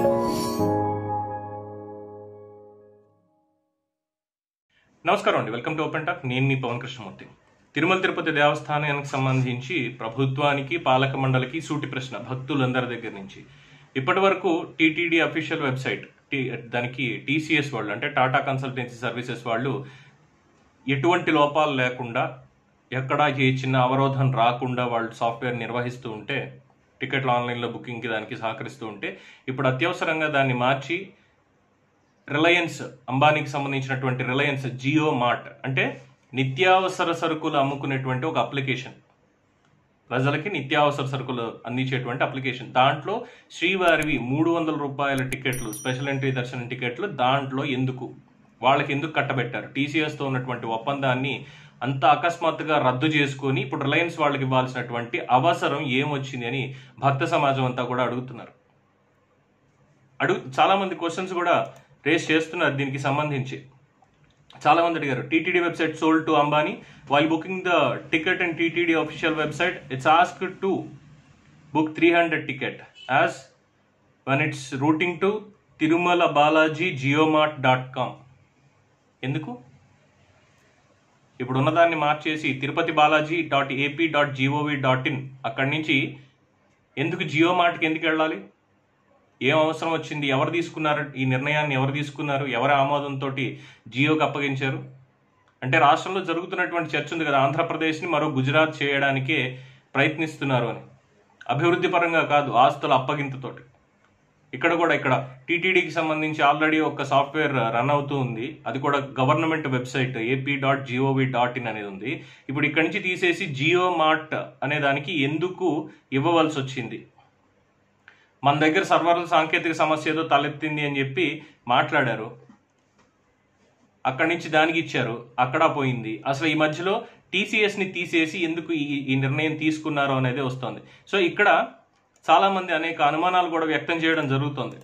నమస్కారం అండి welcome to open talk నేను మీ పవన్ కృష్ణమూర్తి తిరుమల తిరుపతి దేవస్థానానికి సంబంధించి ప్రభుత్వానికి పాలక మండలికి సూటి ప్రశ్న భక్తులందరి దగ్గర నుంచి ఇప్పటి వరకు టీటీడీ అఫీషియల్ వెబ్సైట్ టీ- దానికి టీసీఎస్ వాళ్ళు అంటే టాటా కన్సల్టెన్సీ సర్వీసెస్ వాళ్ళు ఎటువంటి లోపాలు లేకుండా ఎక్కడా ఏ చిన్న అవరోధం రాకుండా వాళ్ళు సాఫ్ట్వేర్ నిర్వహిస్తూ ఉంటే టికెట్లు ఆన్లైన్లో బుకింగ్కి దానికి సహకరిస్తూ ఉంటే ఇప్పుడు అత్యవసరంగా దాన్ని మార్చి రిలయన్స్ అంబానీకి సంబంధించినటువంటి రిలయన్స్ జియో మార్ట్ అంటే నిత్యావసర సరుకులు అమ్ముకునేటువంటి ఒక అప్లికేషన్ ప్రజలకి నిత్యావసర సరుకులు అందించేటువంటి అప్లికేషన్ దాంట్లో శ్రీవారివి మూడు వందల రూపాయల టికెట్లు స్పెషల్ ఎంట్రీ దర్శనం టికెట్లు దాంట్లో ఎందుకు వాళ్ళకి ఎందుకు కట్టబెట్టారు టీసీఎస్ తో ఉన్నటువంటి ఒప్పందాన్ని అంత అకస్మాత్తుగా రద్దు చేసుకొని ఇప్పుడు రిలయన్స్ వాళ్ళకి ఇవ్వాల్సినటువంటి అవసరం ఏమొచ్చింది అని భక్త సమాజం అంతా కూడా అడుగుతున్నారు అడుగు చాలా మంది క్వశ్చన్స్ కూడా రేస్ చేస్తున్నారు దీనికి సంబంధించి చాలా మంది అడిగారు TTD website sold to Ambani while booking the ticket and TTD official website it's ask to book three hundred ticket as one it's routing to Tirumala Balaji JioMart dot com ఎందుకు ఇప్పుడు ఉన్నదాన్ని మార్చేసి Tirupati Balaji dot AP dot G O V dot in అక్కడి నుంచి ఎందుకు జియో మార్ట్కి ఎందుకు వెళ్ళాలి ఏం అవసరం వచ్చింది ఎవరు తీసుకున్నారు ఈ నిర్ణయాన్ని ఎవరు తీసుకున్నారు ఎవరి ఆమోదంతో జియోకి అప్పగించారు అంటే రాష్ట్రంలో జరుగుతున్నటువంటి చర్చ ఉంది కదా ఆంధ్రప్రదేశ్ని మరో గుజరాత్ చేయడానికే ప్రయత్నిస్తున్నారు అని అభివృద్ధి పరంగా కాదు ఆస్తుల అప్పగింతతోటి ఇక్కడ కూడా ఇక్కడ టీటీడీకి సంబంధించి ఆల్రెడీ ఒక సాఫ్ట్వేర్ రన్ అవుతూ ఉంది అది కూడా government website AP dot G O V dot in అనేది ఉంది ఇప్పుడు ఇక్కడి నుంచి తీసేసి జియో మార్ట్ అనే దానికి ఎందుకు ఇవ్వవలసి వచ్చింది మన దగ్గర సర్వర్ల సాంకేతిక సమస్య ఏదో తలెత్తింది అని చెప్పి మాట్లాడారు అక్కడి నుంచి దానికి ఇచ్చారు అక్కడ పోయింది అసలు ఈ మధ్యలో టీసీఎస్ ని తీసేసి ఎందుకు ఈ ఈ నిర్ణయం తీసుకున్నారు అనేది వస్తుంది సో ఇక్కడ చాలా మంది అనేక అనుమానాలు కూడా వ్యక్తం చేయడం జరుగుతుంది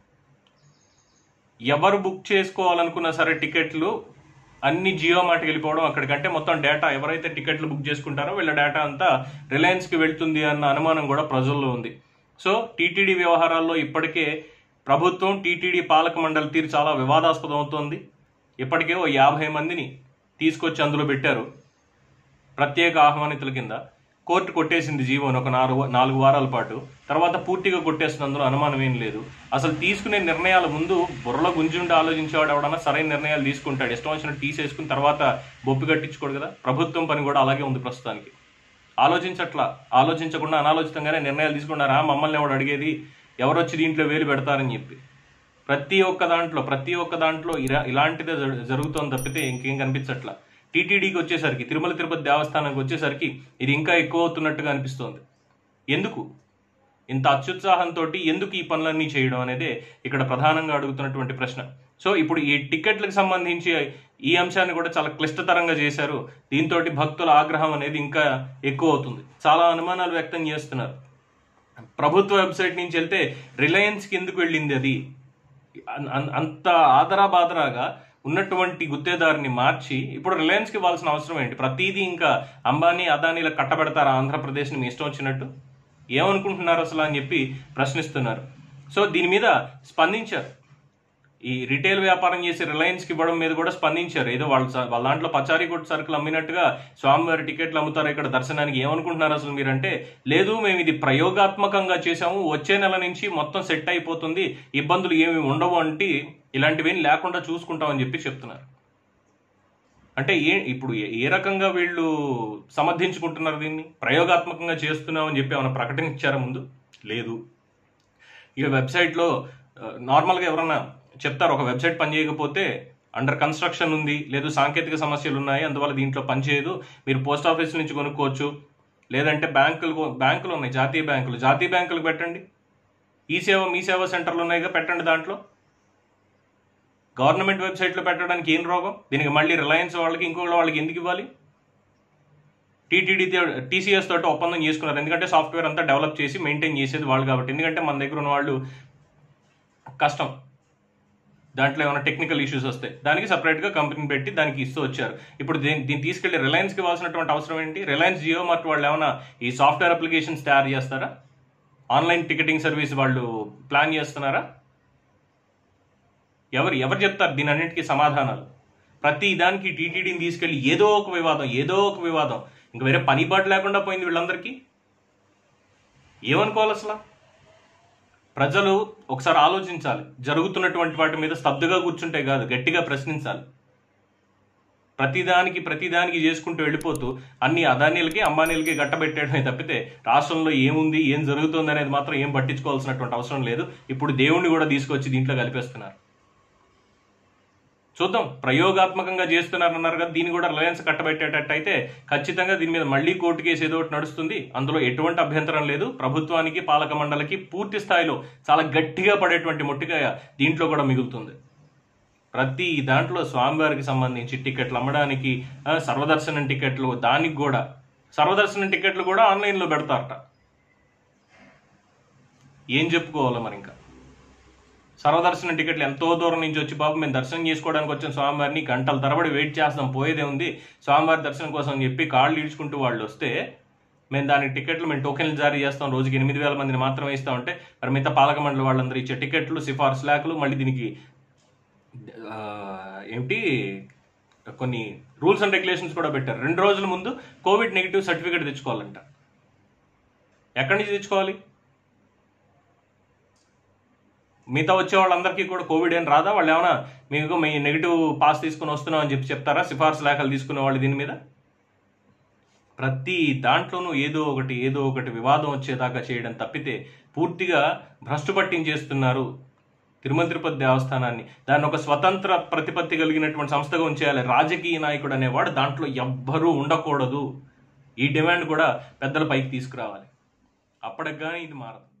ఎవరు బుక్ చేసుకోవాలనుకున్నా సరే టికెట్లు అన్ని జియో మార్ట్కి వెళ్ళిపోవడం అక్కడికంటే మొత్తం డేటా ఎవరైతే టికెట్లు బుక్ చేసుకుంటారో వీళ్ళ డేటా అంతా రిలయన్స్కి వెళ్తుంది అన్న అనుమానం కూడా ప్రజల్లో ఉంది సో టీటీడీ వ్యవహారాల్లో ఇప్పటికే ప్రభుత్వం టీటీడీ పాలక మండలి తీరు చాలా వివాదాస్పదం అవుతోంది ఇప్పటికే ఓ యాభై మందిని తీసుకొచ్చి అందులో పెట్టారు ప్రత్యేక ఆహ్వానితుల కింద కోర్టు కొట్టేసింది జీవోని ఒక నాలుగు నాలుగు వారాల పాటు తర్వాత పూర్తిగా కొట్టేసిన అందులో అనుమానం ఏం లేదు అసలు తీసుకునే నిర్ణయాల ముందు బుర్రలో గుంజుండి ఆలోచించేవాడు ఎవడన్నా సరైన నిర్ణయాలు తీసుకుంటాడు ఇష్టం వచ్చినట్టు తీసేసుకుని తర్వాత బొప్పి కట్టించుకోడు కదా ప్రభుత్వం పని కూడా అలాగే ఉంది ప్రస్తుతానికి ఆలోచించట్లా ఆలోచించకుండా అనాలోచితంగానే నిర్ణయాలు తీసుకున్నారా మమ్మల్ని ఎవడు అడిగేది ఎవరు వచ్చి దీంట్లో వేలు పెడతారని చెప్పి ప్రతి ఒక్క దాంట్లో ప్రతి ఒక్క దాంట్లో ఇలా ఇలాంటిదే జరు- జరుగుతోంది తప్పితే ఇంకేం కనిపించట్లా టీటీడీకి వచ్చేసరికి తిరుమల తిరుపతి దేవస్థానానికి వచ్చేసరికి ఇది ఇంకా ఎక్కువ అవుతున్నట్టుగా అనిపిస్తోంది ఎందుకు ఇంత అత్యుత్సాహంతో ఎందుకు ఈ పనులన్నీ చేయడం అనేది ఇక్కడ ప్రధానంగా అడుగుతున్నటువంటి ప్రశ్న సో ఇప్పుడు ఈ టికెట్లకు సంబంధించి ఈ అంశాన్ని కూడా చాలా క్లిష్టతరంగా చేశారు దీంతో భక్తుల ఆగ్రహం అనేది ఇంకా ఎక్కువ అవుతుంది చాలా అనుమానాలు వ్యక్తం చేస్తున్నారు ప్రభుత్వ వెబ్సైట్ నుంచి వెళ్తే రిలయన్స్కి ఎందుకు వెళ్ళింది అది అన్- అన్- అంత ఆదరా బాదరాగా ఉన్నటువంటి గుత్తేదారిని మార్చి ఇప్పుడు రిలయన్స్కి ఇవ్వాల్సిన అవసరం ఏంటి ప్రతిదీ ఇంకా అంబానీ అదానీల కట్టబెడతారా ఆంధ్రప్రదేశ్ని మీ ఇష్టం వచ్చినట్టు ఏమనుకుంటున్నారు అసలు అని చెప్పి ప్రశ్నిస్తున్నారు సో దీని మీద స్పందించారు ఈ రిటైల్ వ్యాపారం చేసి రిలయన్స్కి ఇవ్వడం మీద కూడా స్పందించారు ఏదో వాళ్ళ స- వాళ్ళ దాంట్లో పచారీ కొట్టు సరుకులు అమ్మినట్టుగా స్వామివారి టికెట్లు అమ్ముతారు ఇక్కడ దర్శనానికి ఏమనుకుంటున్నారు అసలు మీరంటే లేదు మేము ఇది ప్రయోగాత్మకంగా చేసాము వచ్చే నెల నుంచి మొత్తం సెట్ అయిపోతుంది ఇబ్బందులు ఏమి ఉండవు అంటే ఇలాంటివేం లేకుండా చూసుకుంటామని చెప్పి చెప్తున్నారు అంటే ఏ ఇప్పుడు ఏ- ఏ రకంగా వీళ్ళు సమర్థించుకుంటున్నారు దీన్ని ప్రయోగాత్మకంగా చేస్తున్నామని చెప్పి ఏమైనా ప్రకటించారా ముందు లేదు ఇక వెబ్సైట్లో ఆ, నార్మల్గా ఎవరన్నా చెప్తారు ఒక వెబ్సైట్ పనిచేయకపోతే అండర్ కన్స్ట్రక్షన్ ఉంది లేదు సాంకేతిక సమస్యలు ఉన్నాయి అందువల్ల దీంట్లో పనిచేయదు మీరు పోస్ట్ ఆఫీస్ నుంచి కొనుక్కోవచ్చు లేదంటే బ్యాంకులు బ్యాంకులు ఉన్నాయి జాతీయ బ్యాంకులు జాతీయ బ్యాంకులకు పెట్టండి ఈ సేవ మీ సేవ సెంటర్లు ఉన్నాయిగా పెట్టండి దాంట్లో గవర్నమెంట్ వెబ్సైట్లో పెట్టడానికి ఏం రోగం దీనికి మళ్ళీ రిలయన్స్ వాళ్ళకి ఇంకో వాళ్ళకి ఎందుకు ఇవ్వాలి టీటీడీ టీసీఎస్ తోటి ఒప్పందం చేసుకున్నారు ఎందుకంటే సాఫ్ట్వేర్ అంతా డెవలప్ చేసి మెయింటైన్ చేసేది వాళ్ళు కాబట్టి ఎందుకంటే మన దగ్గర ఉన్న వాళ్ళు కష్టం దాంట్లో ఏమైనా టెక్నికల్ ఇష్యూస్ వస్తాయి దానికి సపరేట్గా కంపెనీ పెట్టి దానికి ఇస్తూ వచ్చారు ఇప్పుడు దీన్ని దీన్ని తీసుకెళ్లి రిలయన్స్కి ఇవ్వాల్సినటువంటి అవసరం ఏంటి రిలయన్స్ జియో మార్ట్ వాళ్ళు ఏమైనా ఈ సాఫ్ట్వేర్ అప్లికేషన్స్ తయారు చేస్తారా ఆన్లైన్ టికెటింగ్ సర్వీస్ వాళ్ళు ప్లాన్ చేస్తున్నారా ఎవరు ఎవరు చెప్తారు దీని అన్నింటికీ సమాధానాలు ప్రతి దానికి టీటీడీని తీసుకెళ్లి ఏదో ఒక వివాదం ఏదో ఒక వివాదం ఇంక వేరే పని పాటు లేకుండా పోయింది వీళ్ళందరికీ ఏమనుకోవాలి అసలు ప్రజలు ఒకసారి ఆలోచించాలి జరుగుతున్నటువంటి వాటి మీద స్తబ్దుగా కూర్చుంటే కాదు గట్టిగా ప్రశ్నించాలి ప్రతిదానికి ప్రతిదానికి చేసుకుంటూ వెళ్ళిపోతూ అన్ని అదానీలకి అంబానీలకి గట్టబెట్టేయడమే తప్పితే రాష్ట్రంలో ఏముంది ఏం జరుగుతుంది అనేది మాత్రం ఏం పట్టించుకోవాల్సినటువంటి అవసరం లేదు ఇప్పుడు దేవుణ్ణి కూడా తీసుకొచ్చి దీంట్లో కలిపేస్తున్నారు చూద్దాం ప్రయోగాత్మకంగా చేస్తున్నారు అన్నారు కదా దీన్ని కూడా రిలయన్స్ కట్టబెట్టేటట్టు అయితే ఖచ్చితంగా దీని మీద మళ్ళీ కోర్టు కేసు ఏదో ఒకటి నడుస్తుంది అందులో ఎటువంటి అభ్యంతరం లేదు ప్రభుత్వానికి పాలక మండలికి పూర్తి స్థాయిలో చాలా గట్టిగా పడేటువంటి మొట్టికాయ దీంట్లో కూడా మిగులుతుంది ప్రతి దాంట్లో స్వామివారికి సంబంధించి టికెట్లు అమ్మడానికి ఆ, సర్వదర్శనం టికెట్లు దానికి కూడా సర్వదర్శనం టికెట్లు కూడా ఆన్లైన్లో పెడతారట ఏం చెప్పుకోవాలి మరి ఇంకా సర్వదర్శనం టికెట్లు ఎంతో దూరం నుంచి వచ్చి బాబు మేము దర్శనం చేసుకోవడానికి వచ్చిన స్వామివారిని గంటల తరబడి వెయిట్ చేస్తాం పోయేదే ఉంది స్వామివారి దర్శనం కోసం అని చెప్పి కాళ్ళు ఈడ్చుకుంటూ వాళ్ళు వస్తే మేము దానికి టికెట్లు మేము టోకెన్లు జారీ చేస్తాం రోజుకి ఎనిమిది వేల మందిని మాత్రమే ఇస్తామంటే మరి మిగతా పాలక మండలి వాళ్ళందరూ ఇచ్చే టికెట్లు సిఫార్సు లేఖలు మళ్ళీ దీనికి ఆ, ఏమిటి కొన్ని రూల్స్ అండ్ రెగ్యులేషన్స్ కూడా పెట్టారు రెండు రోజుల ముందు కోవిడ్ నెగిటివ్ సర్టిఫికేట్ తెచ్చుకోవాలంట ఎక్కడి నుంచి తెచ్చుకోవాలి మిగతా వచ్చే వాళ్ళందరికీ కూడా కోవిడ్ ఏం రాదా వాళ్ళు ఏమైనా మీకు మీ నెగిటివ్ పాస్ తీసుకుని వస్తున్నాం అని చెప్పి చెప్తారా సిఫార్సు లేఖలు తీసుకునే వాళ్ళు దీని మీద ప్రతి దాంట్లోనూ ఏదో ఒకటి ఏదో ఒకటి వివాదం వచ్చేదాకా చేయడం తప్పితే పూర్తిగా భ్రష్టు పట్టించేస్తున్నారు తిరుమల తిరుపతి దేవస్థానాన్ని దాన్ని ఒక స్వతంత్ర ప్రతిపత్తి కలిగినటువంటి సంస్థగా ఉంచేయాలి రాజకీయ నాయకుడు అనేవాడు దాంట్లో ఎవ్వరూ ఉండకూడదు ఈ డిమాండ్ కూడా పెద్దల పైకి తీసుకురావాలి అప్పటికి కానీ ఇది మారదు